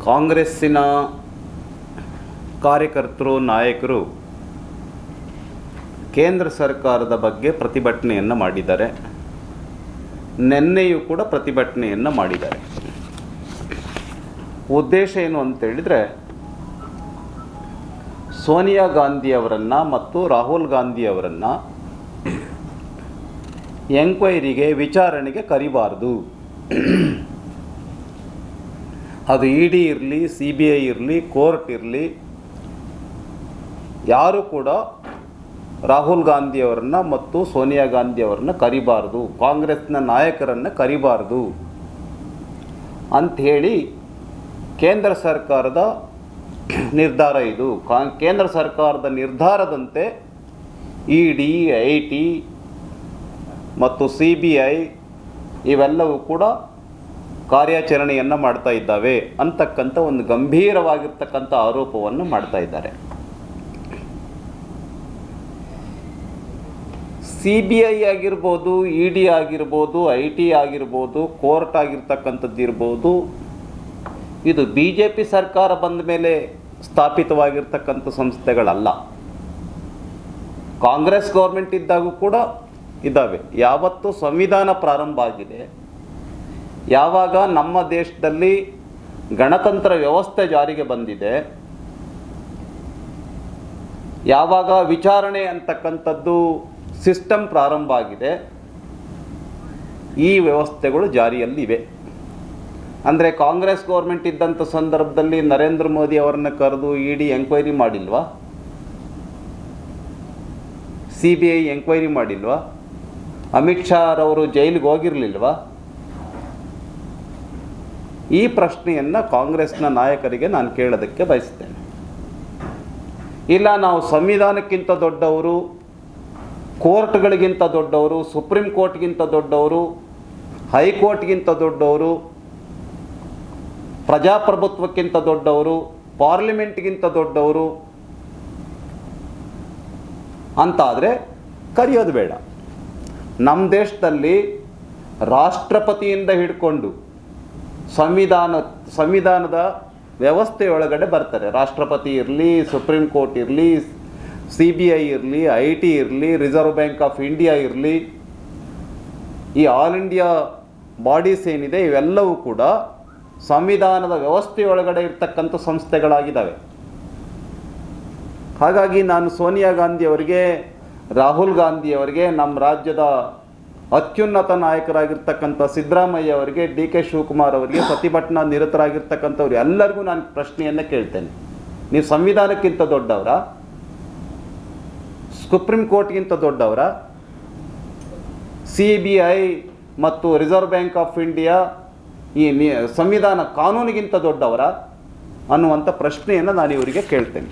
ಕಾಂಗ್ರೆಸ್ಸಿನ ಕಾರ್ಯಕರ್ತರು ನಾಯಕರು ಕೇಂದ್ರ ಸರ್ಕಾರದ ಬಗ್ಗೆ ಪ್ರತಿಭಟನೆಯನ್ನು ಮಾಡಿದ್ದಾರೆ ನಿನ್ನೆಯೂ ಕೂಡ ಪ್ರತಿಭಟನೆಯನ್ನು ಮಾಡಿದ್ದಾರೆ ಉದ್ದೇಶ ಏನು ಅಂತ ಹೇಳಿದರೆ ಸೋನಿಯಾ ಗಾಂಧಿಯವರನ್ನು ಮತ್ತು ರಾಹುಲ್ ಗಾಂಧಿಯವರನ್ನು ಎಂಕ್ವೈರಿಗೆ ವಿಚಾರಣೆಗೆ ಕರಿಬಾರ್ದು ಅದು ಇ ಡಿ ಇರಲಿ ಸಿ ಬಿ ಐ ಇರಲಿ ಕೋರ್ಟ್ ಇರಲಿ ಯಾರು ಕೂಡ ರಾಹುಲ್ ಗಾಂಧಿಯವರನ್ನ ಮತ್ತು ಸೋನಿಯಾ ಗಾಂಧಿಯವರನ್ನ ಕರಿಬಾರ್ದು ಕಾಂಗ್ರೆಸ್ನ ನಾಯಕರನ್ನು ಕರಿಬಾರ್ದು ಅಂಥೇಳಿ ಕೇಂದ್ರ ಸರ್ಕಾರದ ನಿರ್ಧಾರ ಇದು ಕಾ- ಕೇಂದ್ರ ಸರ್ಕಾರದ ನಿರ್ಧಾರದಂತೆ ಇ ಡಿ ಐ ಟಿ ಮತ್ತು ಸಿ ಬಿ ಐ ಇವೆಲ್ಲವೂ ಕೂಡ ಕಾರ್ಯಾಚರಣೆಯನ್ನು ಮಾಡ್ತಾ ಇದ್ದಾವೆ ಅಂತಕ್ಕಂಥ ಒಂದು ಗಂಭೀರವಾಗಿರ್ತಕ್ಕಂಥ ಆರೋಪವನ್ನು ಮಾಡ್ತಾ ಇದ್ದಾರೆ ಸಿ ಬಿ ಐ ಆಗಿರ್ಬೋದು ಇ ಡಿ ಆಗಿರ್ಬೋದು ಐ ಟಿ ಆಗಿರ್ಬೋದು ಕೋರ್ಟ್ ಆಗಿರ್ತಕ್ಕಂಥದ್ದು ಇರ್ಬೋದು ಇದು ಬಿ ಜೆ ಪಿ ಸರ್ಕಾರ ಬಂದ ಮೇಲೆ ಸ್ಥಾಪಿತವಾಗಿರ್ತಕ್ಕಂಥ ಸಂಸ್ಥೆಗಳಲ್ಲ ಕಾಂಗ್ರೆಸ್ ಗೌರ್ಮೆಂಟ್ ಇದ್ದಾಗೂ ಕೂಡ ಇದ್ದಾವೆ ಯಾವತ್ತು ಸಂವಿಧಾನ ಪ್ರಾರಂಭ ಆಗಿದೆ ಯಾವಾಗ ನಮ್ಮ ದೇಶದಲ್ಲಿ ಗಣತಂತ್ರ ವ್ಯವಸ್ಥೆ ಜಾರಿಗೆ ಬಂದಿದೆ ಯಾವಾಗ ವಿಚಾರಣೆ ಅಂತಕ್ಕಂಥದ್ದು ಸಿಸ್ಟಮ್ ಪ್ರಾರಂಭ ಆಗಿದೆ ಈ ವ್ಯವಸ್ಥೆಗಳು ಜಾರಿಯಲ್ಲಿವೆ ಅಂದರೆ ಕಾಂಗ್ರೆಸ್ ಗೌರ್ಮೆಂಟ್ ಇದ್ದಂಥ ಸಂದರ್ಭದಲ್ಲಿ ನರೇಂದ್ರ ಮೋದಿ ಅವರನ್ನ ಕರೆದು ಇ ಡಿ ಎಂಕ್ವೈರಿ ಮಾಡಿಲ್ವಾ ಸಿ ಬಿ ಐ ಎಂಕ್ವೈರಿ ಮಾಡಿಲ್ವಾ ಅಮಿತ್ ಶಾ ರವರು ಜೈಲಿಗೆ ಹೋಗಿರಲಿಲ್ವಾ ಈ ಪ್ರಶ್ನೆಯನ್ನು ಕಾಂಗ್ರೆಸ್ನ ನಾಯಕರಿಗೆ ನಾನು ಕೇಳೋದಕ್ಕೆ ಬಯಸ್ತೇನೆ ಇಲ್ಲ ನಾವು ಸಂವಿಧಾನಕ್ಕಿಂತ ದೊಡ್ಡವರು ಕೋರ್ಟ್ಗಳಿಗಿಂತ ದೊಡ್ಡವರು ಸುಪ್ರೀಂ ಕೋರ್ಟ್ಗಿಂತ ದೊಡ್ಡವರು ಹೈಕೋರ್ಟ್ಗಿಂತ ದೊಡ್ಡವರು ಪ್ರಜಾಪ್ರಭುತ್ವಕ್ಕಿಂತ ದೊಡ್ಡವರು ಪಾರ್ಲಿಮೆಂಟ್ಗಿಂತ ದೊಡ್ಡವರು ಅಂತಾದರೆ ಕರೆಯೋದು ಬೇಡ ನಮ್ಮ ದೇಶದಲ್ಲಿ ರಾಷ್ಟ್ರಪತಿಯಿಂದ ಹಿಡ್ಕೊಂಡು ಸಂವಿಧಾನ ಸಂವಿಧಾನದ ವ್ಯವಸ್ಥೆಯೊಳಗಡೆ ಬರ್ತಾರೆ ರಾಷ್ಟ್ರಪತಿ ಇರಲಿ ಸುಪ್ರೀಂ ಕೋರ್ಟ್ ಇರಲಿ ಸಿ ಬಿ ಐ ಇರಲಿ ಐ ಟಿ ಇರಲಿ ರಿಸರ್ವ್ ಬ್ಯಾಂಕ್ ಆಫ್ ಇಂಡಿಯಾ ಇರಲಿ ಈ ಆಲ್ ಇಂಡಿಯಾ ಬಾಡೀಸ್ ಏನಿದೆ ಇವೆಲ್ಲವೂ ಕೂಡ ಸಂವಿಧಾನದ ವ್ಯವಸ್ಥೆಯೊಳಗಡೆ ಇರ್ತಕ್ಕಂಥ ಸಂಸ್ಥೆಗಳಾಗಿದ್ದಾವೆ ಹಾಗಾಗಿ ನಾನು ಸೋನಿಯಾ ಗಾಂಧಿ ಅವರಿಗೆ ರಾಹುಲ್ ಗಾಂಧಿ ಅವರಿಗೆ ನಮ್ಮ ರಾಜ್ಯದ ಅತ್ಯುನ್ನತ ನಾಯಕರಾಗಿರ್ತಕ್ಕಂಥ ಸಿದ್ದರಾಮಯ್ಯ ಅವರಿಗೆ ಡಿ ಕೆ ಶಿವಕುಮಾರ್ ಅವರಿಗೆ ಪ್ರತಿಭಟನಾ ನಿರತರಾಗಿರ್ತಕ್ಕಂಥವ್ರು ಎಲ್ಲರಿಗೂ ನಾನು ಪ್ರಶ್ನೆಯನ್ನು ಕೇಳ್ತೇನೆ ನೀವು ಸಂವಿಧಾನಕ್ಕಿಂತ ದೊಡ್ಡವರ ಸುಪ್ರೀಂ ಕೋರ್ಟ್ಗಿಂತ ದೊಡ್ಡವರ ಸಿ ಬಿ ಐ ಮತ್ತು ರಿಸರ್ವ್ ಬ್ಯಾಂಕ್ ಆಫ್ ಇಂಡಿಯಾ ಈ ನಿ ಸಂವಿಧಾನ ಕಾನೂನಿಗಿಂತ ದೊಡ್ಡವರ ಅನ್ನುವಂಥ ಪ್ರಶ್ನೆಯನ್ನು ನಾನು ಇವರಿಗೆ ಕೇಳ್ತೇನೆ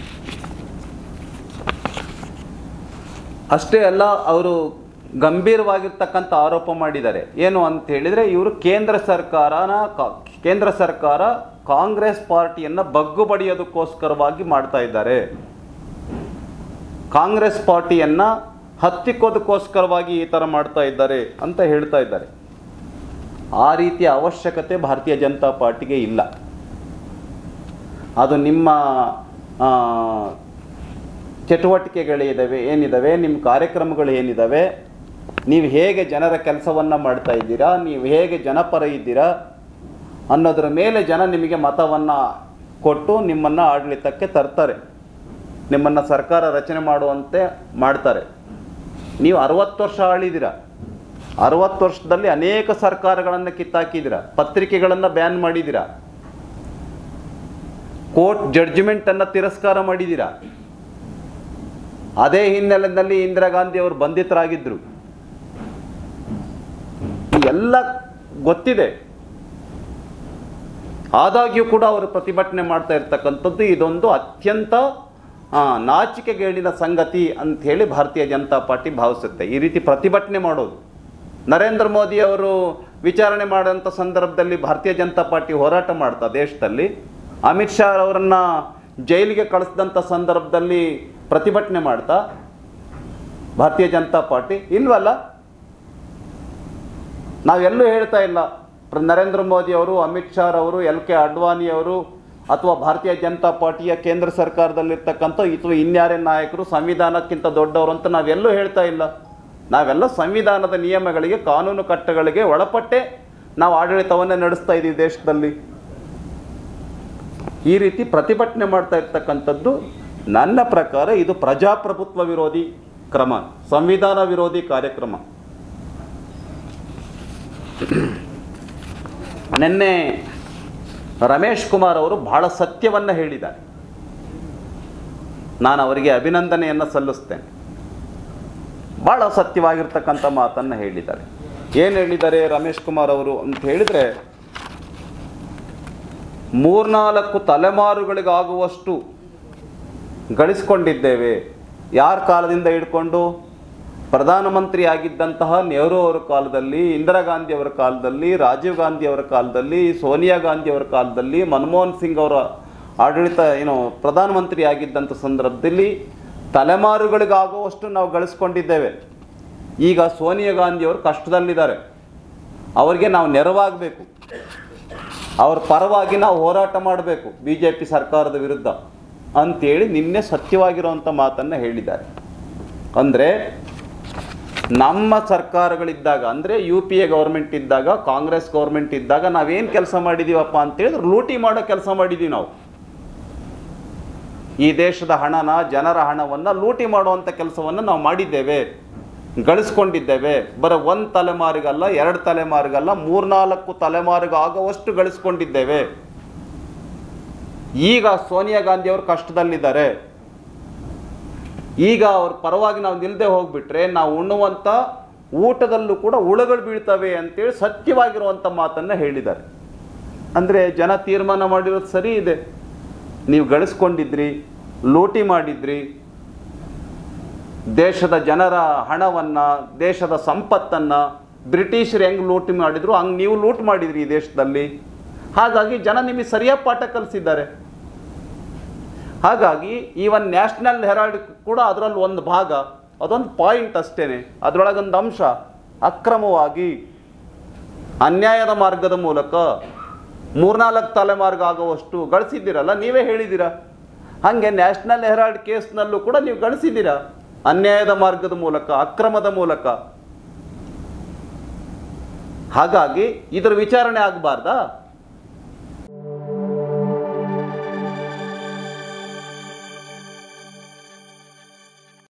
ಅಷ್ಟೇ ಅಲ್ಲ ಅವರು ಗಂಭೀರವಾಗಿರ್ತಕ್ಕಂಥ ಆರೋಪ ಮಾಡಿದ್ದಾರೆ ಏನು ಅಂತ ಹೇಳಿದರೆ ಇವರು ಕೇಂದ್ರ ಸರ್ಕಾರನ ಕಾ- ಕೇಂದ್ರ ಸರ್ಕಾರ ಕಾಂಗ್ರೆಸ್ ಪಾರ್ಟಿಯನ್ನು ಬಗ್ಗು ಬಡಿಯೋದಕ್ಕೋಸ್ಕರವಾಗಿ ಮಾಡ್ತಾ ಇದ್ದಾರೆ ಕಾಂಗ್ರೆಸ್ ಪಾರ್ಟಿಯನ್ನು ಹತ್ತಿಕ್ಕೋದಕ್ಕೋಸ್ಕರವಾಗಿ ಈ ಥರ ಮಾಡ್ತಾ ಇದ್ದಾರೆ ಅಂತ ಹೇಳ್ತಾ ಇದ್ದಾರೆ ಆ ರೀತಿಯ ಅವಶ್ಯಕತೆ ಭಾರತೀಯ ಜನತಾ ಪಾರ್ಟಿಗೆ ಇಲ್ಲ ಅದು ನಿಮ್ಮ ಆ, ಚಟುವಟಿಕೆಗಳಿದ್ದಾವೆ ಏನಿದ್ದಾವೆ ನಿಮ್ಮ ಕಾರ್ಯಕ್ರಮಗಳು ಏನಿದ್ದಾವೆ ನೀವು ಹೇಗೆ ಜನರ ಕೆಲಸವನ್ನು ಮಾಡ್ತಾ ಇದ್ದೀರಾ ನೀವು ಹೇಗೆ ಜನಪರ ಇದ್ದೀರಾ ಅನ್ನೋದರ ಮೇಲೆ ಜನ ನಿಮಗೆ ಮತವನ್ನು ಕೊಟ್ಟು ನಿಮ್ಮನ್ನು ಆಡಳಿತಕ್ಕೆ ತರ್ತಾರೆ ನಿಮ್ಮನ್ನು ಸರ್ಕಾರ ರಚನೆ ಮಾಡುವಂತೆ ಮಾಡ್ತಾರೆ ನೀವು ಅರವತ್ತು ವರ್ಷ ಆಳಿದ್ದೀರ ಅರವತ್ತು ವರ್ಷದಲ್ಲಿ ಅನೇಕ ಸರ್ಕಾರಗಳನ್ನು ಕಿತ್ತಾಕಿದ್ದೀರ ಪತ್ರಿಕೆಗಳನ್ನು ಬ್ಯಾನ್ ಮಾಡಿದ್ದೀರ ಕೋರ್ಟ್ ಜಡ್ಜ್ಮೆಂಟನ್ನು ತಿರಸ್ಕಾರ ಮಾಡಿದ್ದೀರಾ ಅದೇ ಹಿನ್ನೆಲೆಯಲ್ಲಿ ಇಂದಿರಾ ಗಾಂಧಿ ಅವರು ಬಂಧಿತರಾಗಿದ್ದರು ಎಲ್ಲ ಗೊತ್ತಿದೆ ಆದಾಗ್ಯೂ ಕೂಡ ಅವರು ಪ್ರತಿಭಟನೆ ಮಾಡ್ತಾ ಇರ್ತಕ್ಕಂಥದ್ದು ಇದೊಂದು ಅತ್ಯಂತ ಆ, ನಾಚಿಕೆಗೇಡಿನ ಸಂಗತಿ ಅಂಥೇಳಿ ಭಾರತೀಯ ಜನತಾ ಪಾರ್ಟಿ ಭಾವಿಸುತ್ತೆ ಈ ರೀತಿ ಪ್ರತಿಭಟನೆ ಮಾಡೋದು ನರೇಂದ್ರ ಮೋದಿ ಅವರು ವಿಚಾರಣೆ ಮಾಡೋಂಥ ಸಂದರ್ಭದಲ್ಲಿ ಭಾರತೀಯ ಜನತಾ ಪಾರ್ಟಿ ಹೋರಾಟ ಮಾಡ್ತಾ ದೇಶದಲ್ಲಿ ಅಮಿತ್ ಶಾ ಅವರನ್ನ ಜೈಲಿಗೆ ಕಳಿಸಿದಂಥ ಸಂದರ್ಭದಲ್ಲಿ ಪ್ರತಿಭಟನೆ ಮಾಡ್ತಾ ಭಾರತೀಯ ಜನತಾ ಪಾರ್ಟಿ ಇಲ್ವಲ್ಲ ನಾವೆಲ್ಲೂ ಹೇಳ್ತಾ ಇಲ್ಲ ಪ್ರ- ನರೇಂದ್ರ ಮೋದಿ ಅವರು ಅಮಿತ್ ಶಾ ಅವರು ಎಲ್ ಕೆ ಅಡ್ವಾಣಿ ಅವರು ಅಥವಾ ಭಾರತೀಯ ಜನತಾ ಪಾರ್ಟಿಯ ಕೇಂದ್ರ ಸರ್ಕಾರದಲ್ಲಿರ್ತಕ್ಕಂಥ ಅಥವಾ ಇನ್ಯಾರೇ ನಾಯಕರು ಸಂವಿಧಾನಕ್ಕಿಂತ ದೊಡ್ಡವರು ಅಂತ ನಾವೆಲ್ಲೂ ಹೇಳ್ತಾ ಇಲ್ಲ ನಾವೆಲ್ಲ ಸಂವಿಧಾನದ ನಿಯಮಗಳಿಗೆ ಕಾನೂನು ಕಟ್ಟಗಳಿಗೆ ಒಳಪಟ್ಟೆ ನಾವು ಆಡಳಿತವನ್ನೇ ನಡೆಸ್ತಾ ಇದ್ದೀವಿ ದೇಶದಲ್ಲಿ ಈ ರೀತಿ ಪ್ರತಿಭಟನೆ ಮಾಡ್ತಾ ಇರ್ತಕ್ಕಂಥದ್ದು ನನ್ನ ಪ್ರಕಾರ ಇದು ಪ್ರಜಾಪ್ರಭುತ್ವ ವಿರೋಧಿ ಕ್ರಮ ಸಂವಿಧಾನ ವಿರೋಧಿ ಕಾರ್ಯಕ್ರಮ ನಿನ್ನೆ ರಮೇಶ್ ಕುಮಾರ್ ಅವರು ಬಹಳ ಸತ್ಯವನ್ನು ಹೇಳಿದ್ದಾರೆ ನಾನು ಅವರಿಗೆ ಅಭಿನಂದನೆಯನ್ನು ಸಲ್ಲಿಸ್ತೇನೆ ಭಾಳ ಸತ್ಯವಾಗಿರ್ತಕ್ಕಂಥ ಮಾತನ್ನು ಹೇಳಿದ್ದಾರೆ ಏನು ಹೇಳಿದ್ದಾರೆ ರಮೇಶ್ ಕುಮಾರ್ ಅವರು ಅಂತ ಹೇಳಿದರೆ ಮೂರ್ನಾಲ್ಕು ತಲೆಮಾರುಗಳಿಗಾಗುವಷ್ಟು ಗಳಿಸ್ಕೊಂಡಿದ್ದೇವೆ ಯಾರ ಕಾಲದಿಂದ ಹಿಡ್ಕೊಂಡು ಪ್ರಧಾನಮಂತ್ರಿ ಆಗಿದ್ದಂತಹ ನೆಹರು ಅವರ ಕಾಲದಲ್ಲಿ ಇಂದಿರಾ ಗಾಂಧಿ ಅವರ ಕಾಲದಲ್ಲಿ ರಾಜೀವ್ ಗಾಂಧಿ ಅವರ ಕಾಲದಲ್ಲಿ ಸೋನಿಯಾ ಗಾಂಧಿ ಅವರ ಕಾಲದಲ್ಲಿ ಮನಮೋಹನ್ ಸಿಂಗ್ ಅವರ ಆಡಳಿತ ಏನು ಪ್ರಧಾನಮಂತ್ರಿ ಆಗಿದ್ದಂಥ ಸಂದರ್ಭದಲ್ಲಿ ತಲೆಮಾರುಗಳಿಗಾಗುವಷ್ಟು ನಾವು ಗಳಿಸ್ಕೊಂಡಿದ್ದೇವೆ ಈಗ ಸೋನಿಯಾ ಗಾಂಧಿ ಅವರು ಕಷ್ಟದಲ್ಲಿದ್ದಾರೆ ಅವರಿಗೆ ನಾವು ನೆರವಾಗಬೇಕು ಅವ್ರ ಪರವಾಗಿ ನಾವು ಹೋರಾಟ ಮಾಡಬೇಕು ಬಿ ಜೆ ಪಿ ಸರ್ಕಾರದ ವಿರುದ್ಧ ಅಂತೇಳಿ ನಿನ್ನೆ ಸತ್ಯವಾಗಿರುವಂಥ ಮಾತನ್ನು ಹೇಳಿದ್ದಾರೆ ಅಂದರೆ ನಮ್ಮ ಸರ್ಕಾರಗಳಿದ್ದಾಗ ಅಂದರೆ ಯು ಪಿ ಎ ಗೌರ್ಮೆಂಟ್ ಇದ್ದಾಗ ಕಾಂಗ್ರೆಸ್ ಗೌರ್ಮೆಂಟ್ ಇದ್ದಾಗ ನಾವೇನು ಕೆಲಸ ಮಾಡಿದ್ದೀವಪ್ಪ ಅಂತೇಳಿದ್ರೆ ಲೂಟಿ ಮಾಡೋ ಕೆಲಸ ಮಾಡಿದ್ದೀವಿ ನಾವು ಈ ದೇಶದ ಹಣನ ಜನರ ಹಣವನ್ನು ಲೂಟಿ ಮಾಡುವಂಥ ಕೆಲಸವನ್ನು ನಾವು ಮಾಡಿದ್ದೇವೆ ಗಳಿಸ್ಕೊಂಡಿದ್ದೇವೆ ಬರೀ ಒಂದು ತಲೆಮಾರಿಗಲ್ಲ ಎರಡು ತಲೆಮಾರಿಗಲ್ಲ ಮೂರ್ನಾಲ್ಕು ತಲೆಮಾರಿಗೆ ಆಗುವಷ್ಟು ಗಳಿಸ್ಕೊಂಡಿದ್ದೇವೆ ಈಗ ಸೋನಿಯಾ ಗಾಂಧಿ ಅವರು ಕಷ್ಟದಲ್ಲಿದ್ದಾರೆ ಈಗ ಅವ್ರ ಪರವಾಗಿ ನಾವು ನಿಲ್ಲದೆ ಹೋಗ್ಬಿಟ್ರೆ ನಾವು ಉಣ್ಣುವಂಥ ಊಟದಲ್ಲೂ ಕೂಡ ಹುಳುಗಳು ಬೀಳ್ತವೆ ಅಂತೇಳಿ ಸತ್ಯವಾಗಿರುವಂಥ ಮಾತನ್ನು ಹೇಳಿದ್ದಾರೆ ಅಂದರೆ ಜನ ತೀರ್ಮಾನ ಮಾಡಿರೋದು ಸರಿ ಇದೆ ನೀವು ಗಳಿಸ್ಕೊಂಡಿದ್ರಿ ಲೂಟಿ ಮಾಡಿದ್ರಿ ದೇಶದ ಜನರ ಹಣವನ್ನು ದೇಶದ ಸಂಪತ್ತನ್ನು ಬ್ರಿಟಿಷರು ಹೆಂಗೆ ಲೂಟಿ ಮಾಡಿದ್ರು ಹಂಗೆ ನೀವು ಲೂಟ್ ಮಾಡಿದ್ರಿ ಈ ದೇಶದಲ್ಲಿ ಹಾಗಾಗಿ ಜನ ನಿಮಗೆ ಸರಿಯಾದ ಪಾಠ ಕಲಿಸಿದ್ದಾರೆ ಹಾಗಾಗಿ ಈವನ್ ನ್ಯಾಷನಲ್ ಹೆರಾಲ್ಡ್ ಕೂಡ ಅದರಲ್ಲಿ ಒಂದು ಭಾಗ ಅದೊಂದು ಪಾಯಿಂಟ್ ಅಷ್ಟೇನೆ ಅದರೊಳಗೊಂದು ಅಂಶ ಅಕ್ರಮವಾಗಿ ಅನ್ಯಾಯದ ಮಾರ್ಗದ ಮೂಲಕ ಮೂರ್ನಾಲ್ಕು ತಲೆಮಾರ್ಗ ಆಗುವಷ್ಟು ಗಳಿಸಿದ್ದೀರಲ್ಲ ನೀವೇ ಹೇಳಿದ್ದೀರಾ ಹಾಗೆ ನ್ಯಾಷನಲ್ ಹೆರಾಲ್ಡ್ ಕೇಸ್ನಲ್ಲೂ ಕೂಡ ನೀವು ಗಳಿಸಿದ್ದೀರಾ ಅನ್ಯಾಯದ ಮಾರ್ಗದ ಮೂಲಕ ಅಕ್ರಮದ ಮೂಲಕ ಹಾಗಾಗಿ ಇದರ ವಿಚಾರಣೆ ಆಗಬಾರ್ದಾ